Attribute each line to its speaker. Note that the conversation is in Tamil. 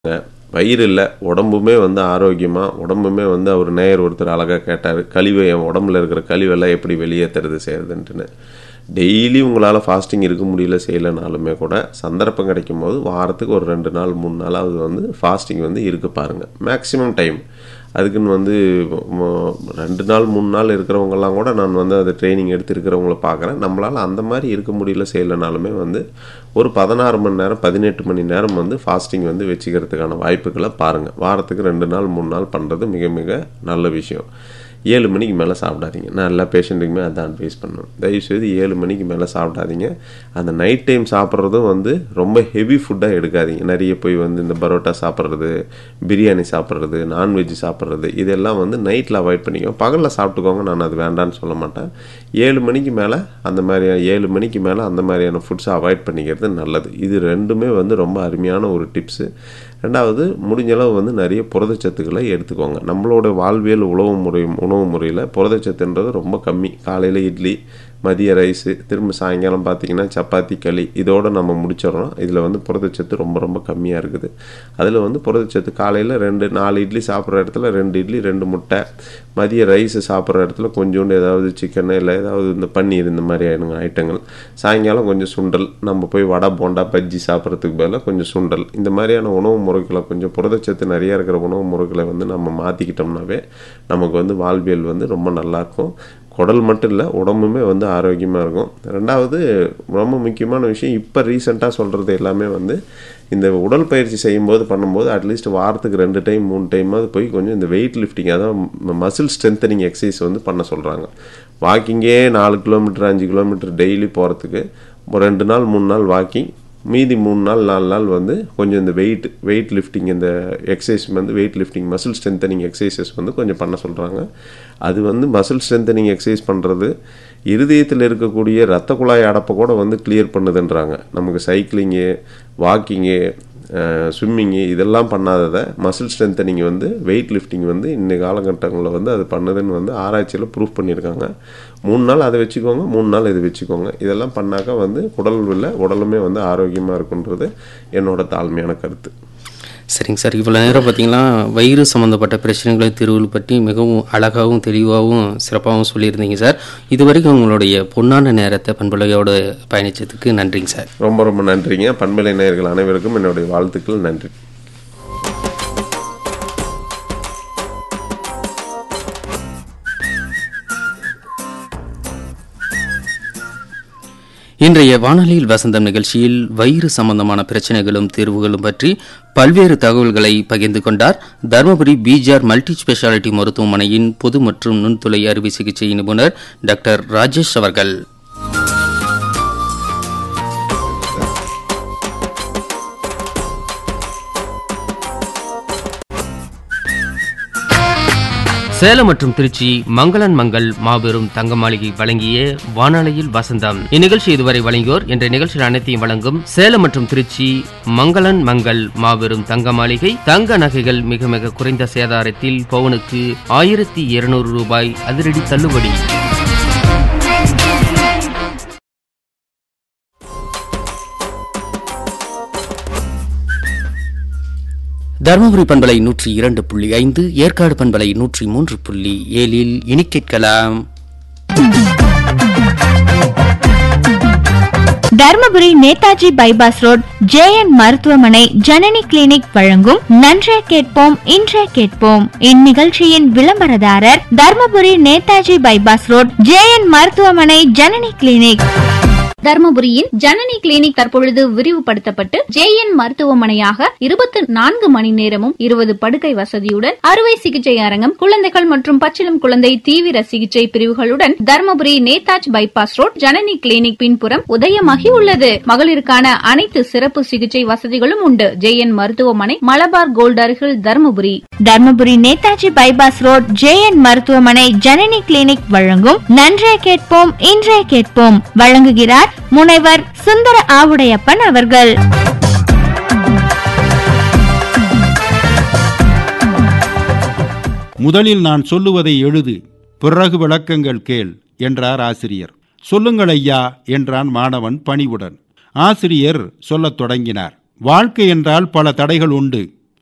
Speaker 1: வயிறு இல்லை உடம்புமே வந்து ஆரோக்கியமாக உடம்புமே வந்து அவர் நேயர் ஒருத்தர் அழகாக கேட்டார் கழிவை என் உடம்புல இருக்கிற கழிவெல்லாம் எப்படி வெளியேற்றுறது செய்யறதுன்ட்டுன்னு டெய்லி உங்களால் ஃபாஸ்டிங் இருக்க முடியல செய்யலைனாலுமே கூட சந்தர்ப்பம் கிடைக்கும் போது வாரத்துக்கு ஒரு ரெண்டு நாள் மூணு நாளாவது வந்து ஃபாஸ்டிங் வந்து இருக்க பாருங்கள் மேக்ஸிமம் டைம் அதுக்குன்னு வந்து ம- ரெண்டு நாள் மூணு நாள் இருக்கிறவங்கெல்லாம் கூட நான் வந்து அது ட்ரைனிங் எடுத்து இருக்கிறவங்கள பார்க்குறேன் நம்மளால் அந்த மாதிரி இருக்க முடியல செய்யலைனாலுமே வந்து ஒரு பதினாறு மணி நேரம் பதினெட்டு மணி நேரம் வந்து ஃபாஸ்டிங் வந்து வச்சுக்கிறதுக்கான வாய்ப்புகளை பாருங்கள் வாரத்துக்கு ரெண்டு நாள் மூணு நாள் பண்ணுறது மிக மிக நல்ல விஷயம் ஏழு மணிக்கு மேலே சாப்பிடாதீங்க நான் எல்லா பேஷண்ட்டுக்குமே அதான் அட்வைஸ் பண்ணுவேன் தயவுசெய்து ஏழு மணிக்கு மேலே சாப்பிடாதீங்க அந்த நைட் டைம் சாப்பிட்றதும் வந்து ரொம்ப ஹெவி ஃபுட்டாக எடுக்காதீங்க நிறைய போய் வந்து இந்த பரோட்டா சாப்பிட்றது பிரியாணி சாப்பிட்றது நான்வெஜ் சாப்பிட்றது இதெல்லாம் வந்து நைட்டில் அவாய்ட் பண்ணிக்கோங்க பகலில் சாப்பிட்டுக்கோங்க நான் அது வேண்டான்னு சொல்ல மாட்டேன் ஏழு மணிக்கு மேலே அந்த மாதிரியான ஏழு மணிக்கு மேலே அந்த மாதிரியான ஃபுட்ஸை அவாய்ட் பண்ணிக்கிறது நல்லது இது ரெண்டுமே வந்து ரொம்ப அருமையான ஒரு டிப்ஸு ரெண்டாவது முடிஞ்ச அளவு வந்து நிறைய புரதச்சத்துக்களை எடுத்துக்கோங்க நம்மளோட வாழ்வியல் உணவு முறை உணவு முறையில் புரதச்சத்துன்றது ரொம்ப கம்மி காலையில் இட்லி மதிய ரைஸு திரும்ப சாயங்காலம் பார்த்தீங்கன்னா சப்பாத்தி களி இதோடு நம்ம முடிச்சிடறோம் இதில் வந்து புரதச்சத்து ரொம்ப ரொம்ப கம்மியாக இருக்குது அதில் வந்து புரதச்சத்து காலையில் ரெண்டு நாலு இட்லி சாப்பிட்ற இடத்துல ரெண்டு இட்லி ரெண்டு முட்டை மதிய ரைஸு சாப்பிட்ற இடத்துல கொஞ்சோண்டு ஏதாவது சிக்கனு இல்லை ஏதாவது இந்த பன்னீர் இந்த மாதிரி ஐட்டங்க- ஐட்டங்கள் சாயங்காலம் கொஞ்சம் சுண்டல் நம்ம போய் வடை போண்டா பஜ்ஜி சாப்பிட்றதுக்கு பதிலாக கொஞ்சம் சுண்டல் இந்த மாதிரியான உணவு முறைகளை கொஞ்சம் புரதச்சத்து நிறையா இருக்கிற உணவு முறைகளை வந்து நம்ம மாற்றிக்கிட்டோம்னாவே நமக்கு வந்து வாழ்வியல் வந்து ரொம்ப நல்லாயிருக்கும் குடல் மட்டும் இல்லை உடம்புமே வந்து ஆரோக்கியமாக இருக்கும் ரெண்டாவது ரொம்ப முக்கியமான விஷயம் இப்போ ரீசெண்டாக சொல்கிறது எல்லாமே வந்து இந்த உடற்பயிற்சி செய்யும்போது பண்ணும்போது அட்லீஸ்ட் வாரத்துக்கு ரெண்டு டைம் மூணு டைமாவது போய் கொஞ்சம் இந்த வெயிட் லிஃப்டிங் அதாவது மசில் ஸ்ட்ரென்தனிங் எக்ஸசைஸ் வந்து பண்ண சொல்கிறாங்க வாக்கிங்கே நாலு கிலோமீட்டர் அஞ்சு கிலோமீட்டர் டெய்லி போகிறதுக்கு ஒரு ரெண்டு நாள் மூணு நாள் வாக்கிங் மீதி மூணு நாள் நாலு நாள் வந்து கொஞ்சம் இந்த வெயிட் வெயிட் லிஃப்டிங் இந்த எக்ஸசைஸ் வந்து weight lifting muscle strengthening exercises வந்து கொஞ்சம் பண்ண சொல்கிறாங்க அது வந்து மசில் ஸ்ட்ரென்தனிங் எக்ஸசைஸ் பண்ணுறது இருதயத்தில் இருக்கக்கூடிய இரத்த குழாய் அடப்பை கூட வந்து கிளியர் பண்ணுதுன்றாங்க நமக்கு சைக்கிளிங்கு வாக்கிங்கு ஸ்விம்மிங்கு இதெல்லாம் பண்ணாததை மசில் ஸ்ட்ரென்தனிங் வந்து வெயிட் லிஃப்டிங் வந்து இன்னை காலகட்டங்களில் வந்து அது பண்ணுதுன்னு வந்து ஆராய்ச்சியில் ப்ரூஃப் பண்ணியிருக்காங்க மூணு நாள் அதை வச்சுக்கோங்க மூணு நாள் இதை வச்சுக்கோங்க இதெல்லாம் பண்ணாக்கா வந்து உடல் இல்லை உடலுமே வந்து ஆரோக்கியமாக இருக்குன்றது என்னோட தாழ்மையான கருத்து
Speaker 2: சரிங்க சார் இவ்வளோ நேரம் பார்த்தீங்கன்னா வயிறு சம்மந்தப்பட்ட பிரச்சனைகளை தீர்வுகள் பற்றி மிகவும் அழகாகவும் தெளிவாகவும் சிறப்பாகவும் சொல்லியிருந்தீங்க சார் இதுவரைக்கும் உங்களுடைய பொன்னான நேரத்தை பண்புலையோடு பயணிச்சதுக்கு நன்றிங்க சார்
Speaker 1: ரொம்ப ரொம்ப நன்றிங்க பண்பலை நேயர்கள் அனைவருக்கும் என்னுடைய வாழ்த்துக்கள் நன்றி
Speaker 2: இன்றைய வானொலியில் வசந்தம் நிகழ்ச்சியில் வயிறு சம்பந்தமான பிரச்சனைகளும் தீர்வுகளும் பற்றி பல்வேறு தகவல்களை பகிர்ந்து கொண்டார் தருமபுரி பிஜிஆர் மல்டி ஸ்பெஷாலிட்டி மருத்துவமனையின் பொது மற்றும் நுண்துளை அறுவை சிகிச்சை நிபுணர் டாக்டர் ராஜேஷ் அவர்கள்
Speaker 3: சேலம் மற்றும் திருச்சி மங்களன் மங்கள் மாபெரும் தங்க மாளிகை வழங்கிய வானொலியில் வசந்தம் இந்நிகழ்ச்சி இதுவரை வழங்கியோர் என்ற நிகழ்ச்சியில் அனைத்தையும் வழங்கும் சேலம் மற்றும் திருச்சி மங்களன் மங்கள் மாபெரும் தங்க மாளிகை தங்க நகைகள் மிக மிக குறைந்த சேதாரத்தில் பவுனுக்கு ஆயிரத்தி இருநூறு ரூபாய் அதிரடி தள்ளுபடி
Speaker 2: தருமபுரி பண்பலை நூற்றி இரண்டு புள்ளி ஐந்து ஏற்காடு பண்பலை நூற்றி மூன்று புள்ளி ஏழில் இனி கேட்கலாம்
Speaker 4: Dharmapuri Netaji bypass road JN மருத்துவமனை ஜனனி கிளினிக் வழங்கும் நன்றே கேட்போம் இன்றே கேட்போம் இந்நிகழ்ச்சியின் விளம்பரதாரர் Dharmapuri Netaji bypass road JN மருத்துவமனை ஜனனி கிளினிக்
Speaker 5: தர்மபுரியின் ஜனனி கிளினிக் தற்பொழுது விரிவுபடுத்தப்பட்டு ஜேஎன் மருத்துவமனையாக இருபத்தி நான்கு மணி நேரமும் இருபது படுக்கை வசதியுடன் அறுவை சிகிச்சை அரங்கம் குழந்தைகள் மற்றும் பச்சிளம் குழந்தை தீவிர சிகிச்சை பிரிவுகளுடன் Dharmapuri Netaji bypass road Janani clinic பின்புறம் உதயமாகி உள்ளது மகளிருக்கான அனைத்து சிறப்பு சிகிச்சை வசதிகளும் உண்டு ஜேஎன் மருத்துவமனை மலபார் கோல்ட் அருகில் Dharmapuri
Speaker 4: Dharmapuri Netaji bypass road JN மருத்துவமனை ஜனனி கிளினிக் வழங்கும் நன்றே கேட்போம் இன்றே கேட்போம் வழங்குகிறார் முனைவர் சுந்தர ஆவுடையப்பன் அவர்கள்
Speaker 6: முதலில் நான் சொல்லுவதை எழுது பிறகு விளக்கங்கள் கேள் என்றார் ஆசிரியர் சொல்லுங்கள் ஐயா என்றான் மாணவன் பணிவுடன் ஆசிரியர் சொல்லத் தொடங்கினார் வாழ்க்கை என்றால் பல தடைகள் உண்டு